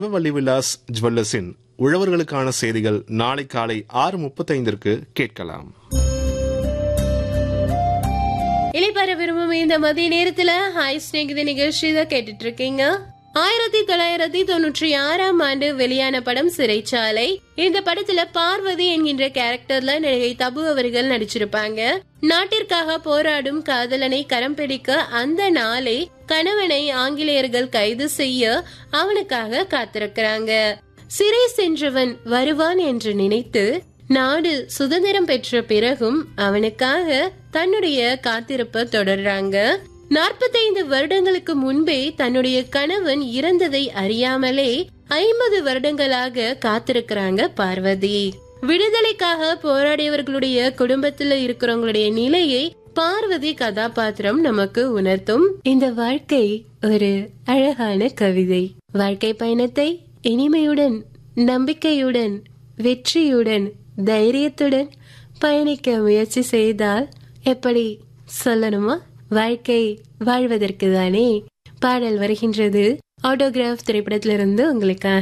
சிவவள்ளி விலாஸ் ஜுவல்லர்ஸின் உழவர்களுக்கான செய்திகள் நாளை காலை ஆறு முப்பத்தைந்திற்கு கேட்கலாம் இளைப்பற விரும்பும் இந்த மதிய நேரத்துல ஹாய் ஸ்நேகித நிகழ்ச்சி தான் கேட்டுட்டு இருக்கீங்க ஆயிரத்தி தொள்ளாயிரத்தி தொண்ணூற்றி ஆறாம் ஆண்டு வெளியான படம் சிறைச்சாலை இந்த படத்துல பார்வதி என்கின்ற கேரக்டர்ல நடிகை தபு அவர்கள் நடிச்சிருப்பாங்க நாட்டிற்காக போராடும் காதலனை கரம் பிடிக்க அந்த நாளை கணவனை ஆங்கிலேயர்கள் கைது செய்ய அவனுக்காக காத்திருக்கிறாங்க சிறை சென்றவன் வருவான் என்று நினைத்து நாடு சுதந்திரம் பெற்ற பிறகும் அவனுக்காக தன்னுடைய காத்திருப்ப தொடர்றாங்க நாற்பத்தைந்து வருடங்களுக்கு முன்பே தன்னுடைய கணவன் இறந்ததை அறியாமலே ஐம்பது வருடங்களாக காத்திருக்கிறாங்க பார்வதி விடுதலைக்காக போராடியவர்களுடைய குடும்பத்துல இருக்கிறவங்களுடைய நிலையை பார்வதி கதாபாத்திரம் நமக்கு உணர்த்தும் இந்த வாழ்க்கை ஒரு அழகான கவிதை வாழ்க்கை பயணத்தை இனிமையுடன் நம்பிக்கையுடன் வெற்றியுடன் தைரியத்துடன் பயணிக்க முயற்சி செய்தால் எப்படி சொல்லணுமா வாழ்க்கை வாழ்வதற்கு தானே பாடல் வருகின்றது ஆட்டோகிராஃப் திரைப்படத்திலிருந்து உங்களுக்காக